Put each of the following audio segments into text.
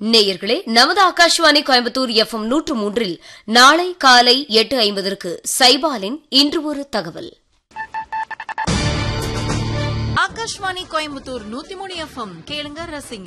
நேயர்களே நமது ஆகாஷ்வாணி கோயம்புத்தூர் எஃப்எம் நூற்று மூன்றில் நாளை காலை எட்டு ஐம்பதற்கு சைபாலின் இன்று ஒரு தகவல் ஆகாஷ்வாணி கோயம்புத்தூர் நூத்தி மூணு எஃப்எம் கேளுங்க ரசிங்க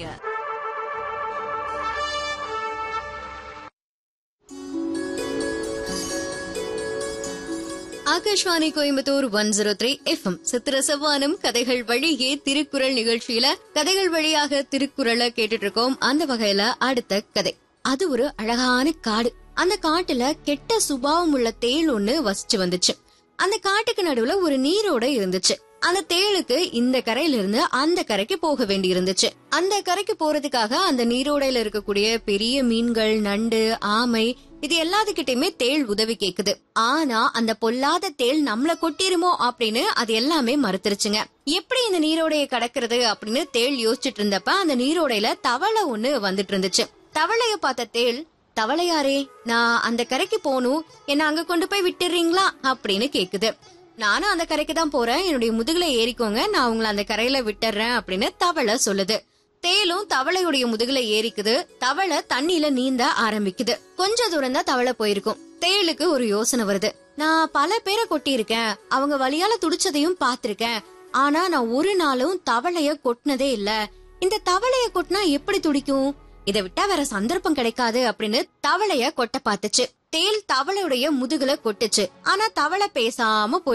Akashvani Coimbatore one zero three F M சித்திர செவ்வானம் கதைகள் வழியே திருக்குறள் நிகழ்ச்சியில கதைகள் வழியாக திருக்குறளை கேட்டுட்டு இருக்கோம் அந்த வகையில அடுத்த கதை அது ஒரு அழகான காடு அந்த காட்டுல கெட்ட சுபாவம் உள்ள தேள் ஒண்ணு வசிச்சு வந்துச்சு அந்த காட்டுக்கு நடுவுல ஒரு நீரோட இருந்துச்சு அந்த தேளுக்கு இந்த கரையில இருந்து அந்த கரைக்கு போக வேண்டி இருந்துச்சு அந்த கரைக்கு போறதுக்காக அந்த நீரோடையில இருக்கக்கூடிய பெரிய மீன்கள் நண்டு ஆமை இது எல்லாத்துக்கிட்டயுமே தேள் உதவி கேக்குது ஆனா அந்த பொல்லாத தேள் நம்மள கொட்டிருமோ அப்படின்னு அது எல்லாமே மறுத்துருச்சுங்க எப்படி இந்த நீரோடைய கடக்கிறது அப்படின்னு தேள் யோசிச்சுட்டு இருந்தப்ப அந்த நீரோடையில தவளை ஒண்ணு வந்துட்டு இருந்துச்சு தவளைய பார்த்த தேள் தவளையாரே நான் அந்த கரைக்கு போகணும் என்ன அங்க கொண்டு போய் விட்டுறீங்களா அப்படின்னு கேக்குது நானும் அந்த கரைக்கு தான் போறேன் என்னுடைய முதுகுல ஏறிக்கோங்க நான் உங்களை அந்த கரையில விட்டுறேன் அப்படின்னு தவளை சொல்லுது தேலும் தவளையுடைய முதுகுல ஏறிக்குது தவளை தண்ணியில நீந்த ஆரம்பிக்குது கொஞ்ச தூரம் தான் தவளை போயிருக்கும் தேளுக்கு ஒரு யோசனை வருது நான் பல பேரை கொட்டியிருக்கேன் அவங்க வழியால துடிச்சதையும் பார்த்திருக்கேன் ஆனா நான் ஒரு நாளும் தவளைய கொட்டினதே இல்ல இந்த தவளைய கொட்டினா எப்படி துடிக்கும் இதை விட்டா வேற சந்தர்ப்பம் கிடைக்காது அப்படின்னு தவளைய கொட்ட பார்த்துச்சு தேல் தவளையுடைய முதுகுல கொட்டுச்சு ஆனா தவளை பேசாம போய்